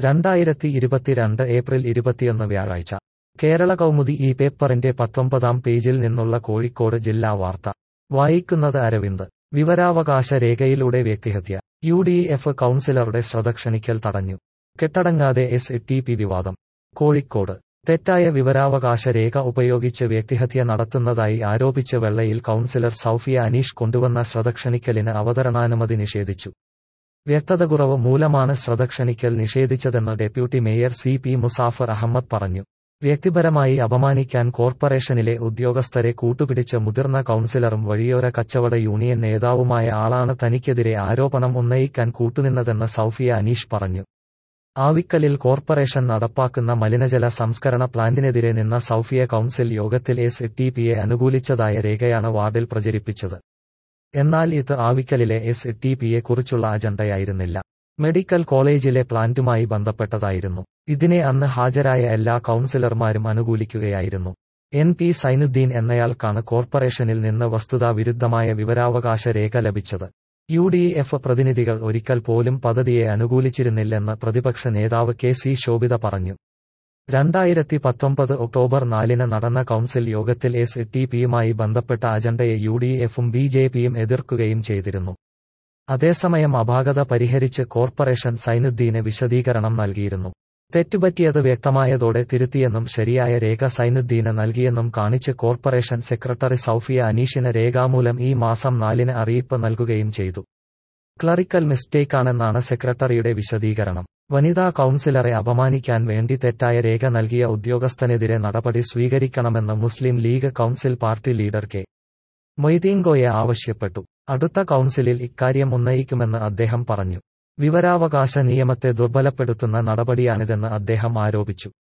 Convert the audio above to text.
രണ്ടായിരത്തി ഇരുപത്തിരണ്ട് ഏപ്രിൽ ഇരുപത്തിയൊന്ന് വ്യാഴാഴ്ച കേരള കൗമുദി ഈ പേപ്പറിന്റെ പത്തൊമ്പതാം പേജിൽ നിന്നുള്ള കോഴിക്കോട് ജില്ലാ വാർത്ത വായിക്കുന്നത് അരവിന്ദ് വിവരാവകാശ രേഖയിലൂടെ വ്യക്തിഹത്യ യു ഡി എഫ് കൗൺസിലറുടെ ശ്രദ്ധ ക്ഷണിക്കൽ തടഞ്ഞു കെട്ടടങ്ങാതെ എസ് ടി പി വിവാദം കോഴിക്കോട് തെറ്റായ വിവരാവകാശ രേഖ ഉപയോഗിച്ച് വ്യക്തിഹത്യ നടത്തുന്നതായി ആരോപിച്ച് വെള്ളയിൽ കൗൺസിലർ സൌഫിയ അനീഷ് കൊണ്ടുവന്ന ശ്രദ്ധക്ഷണിക്കലിന് അവതരണാനുമതി നിഷേധിച്ചു വ്യക്തത കുറവ് മൂലമാണ് ശ്രദ്ധക്ഷണിക്കൽ നിഷേധിച്ചതെന്ന് deputy mayor C P Muzaffar Ahmed പറഞ്ഞു വ്യക്തിപരമായി അപമാനിക്കാൻ കോർപ്പറേഷനിലെ ഉദ്യോഗസ്ഥരെ കൂട്ടുപിടിച്ച മുതിർന്ന കൌൺസിലറും വഴിയോര കച്ചവട യൂണിയൻ നേതാവുമായ ആളാണ് തനിക്കെതിരെ ആരോപണം ഉന്നയിക്കാൻ കൂട്ടുനിന്നതെന്ന് സൌഫിയ അനീഷ് പറഞ്ഞു ആവിക്കലിൽ കോർപ്പറേഷൻ നടപ്പാക്കുന്ന മലിനജല സംസ്കരണ പ്ലാന്റിനെതിരെ നിന്ന സൌഫിയ കൌൺസിൽ യോഗത്തിൽ എസ് ടി പിയെ അനുകൂലിച്ചതായ രേഖയാണ് വാർഡിൽ പ്രചരിപ്പിച്ചത് എന്നാൽ ഇത് ആവിക്കലിലെ എസ് ടി പിയെ കുറിച്ചുള്ള അജണ്ടയായിരുന്നില്ല മെഡിക്കൽ കോളേജിലെ പ്ലാന്റുമായി ബന്ധപ്പെട്ടതായിരുന്നു ഇതിനെ അന്ന് ഹാജരായ എല്ലാ കൌൺസിലർമാരും അനുകൂലിക്കുകയായിരുന്നു എൻ പി സൈനുദ്ദീൻ എന്നയാൾക്കാണ് കോർപ്പറേഷനിൽ നിന്ന് വസ്തുതാ വിരുദ്ധമായ വിവരാവകാശ രേഖ ലഭിച്ചത് യു ഡി എഫ് പ്രതിനിധികൾ ഒരിക്കൽ പോലും പദ്ധതിയെ അനുകൂലിച്ചിരുന്നില്ലെന്ന് പ്രതിപക്ഷ നേതാവ് കെ സി ശോഭിത പറഞ്ഞു രണ്ടായിരത്തി പത്തൊമ്പത് ഒക്ടോബർ നാലിന് നടന്ന കൌൺസിൽ യോഗത്തിൽ എസ് ടി പിയുമായി ബന്ധപ്പെട്ട അജണ്ടയെ യു ഡി എഫും ബി ജെ പിയും എതിർക്കുകയും ചെയ്തിരുന്നു അതേസമയം അപാകത പരിഹരിച്ച് കോർപ്പറേഷൻ സൈനുദ്ദീന് വിശദീകരണം നൽകിയിരുന്നു തെറ്റുപറ്റിയത് വ്യക്തമായതോടെ തിരുത്തിയെന്നും ശരിയായ രേഖ സൈനുദ്ദീന് നൽകിയെന്നും കാണിച്ച് കോർപ്പറേഷൻ സെക്രട്ടറി സൌഫിയ അനീഷിന് രേഖാമൂലം ഈ മാസം നാലിന് അറിയിപ്പ് നൽകുകയും ചെയ്തു ക്ലറിക്കൽ മിസ്റ്റേക്കാണെന്നാണ് സെക്രട്ടറിയുടെ വിശദീകരണം വനിതാ കൌൺസിലറെ അപമാനിക്കാൻ വേണ്ടി തെറ്റായ രേഖ നൽകിയ ഉദ്യോഗസ്ഥനെതിരെ നടപടി സ്വീകരിക്കണമെന്ന് Muslim League council party leader K മൊയ്തീൻകോയെ ആവശ്യപ്പെട്ടു അടുത്ത കൌൺസിലിൽ ഇക്കാര്യം ഉന്നയിക്കുമെന്ന് അദ്ദേഹം പറഞ്ഞു വിവരാവകാശ നിയമത്തെ ദുർബലപ്പെടുത്തുന്ന നടപടിയാണിതെന്ന് അദ്ദേഹം ആരോപിച്ചു